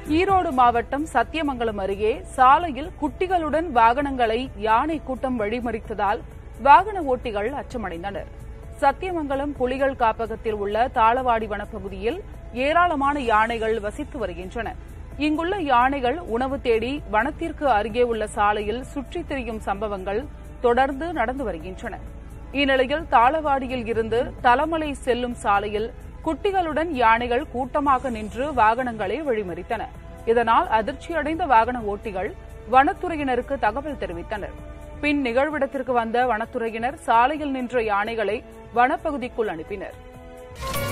ஈரோடு மாவட்டம் சத்தியமங்கலம் அருகே சாலையில் குட்டிகளுடன் வாகனங்களை யானை கூட்டம் வழிமறித்ததால் வாகன ஓட்டிகள் அச்சமடைந்தனர் சத்தியமங்கலம் புலிகள் காப்பகத்தில் உள்ள தாளவாடி வனப்பகுதியில் ஏராளமான யானைகள் வசித்து வருகின்றன இங்குள்ள யானைகள் உணவு தேடி வனத்திற்கு அருகே உள்ள சாலையில் சுற்றித் திரியும் சம்பவங்கள் தொடர்ந்து நடந்து வருகின்றன இந்நிலையில் தாளவாடியில் இருந்து தலமலை செல்லும் சாலையில் குட்டிகளுடன் யானைகள் கூட்டமாக நின்று வாகனங்களை வழிமறித்தன இதனால் அதிர்ச்சியடைந்த வாகன ஓட்டிகள் வனத்துறையினருக்கு தகவல் தெரிவித்தனர் பின் நிகழ்விடத்திற்கு வந்த வனத்துறையினர் சாலையில் நின்ற யானைகளை வனப்பகுதிக்குள் அனுப்பினர்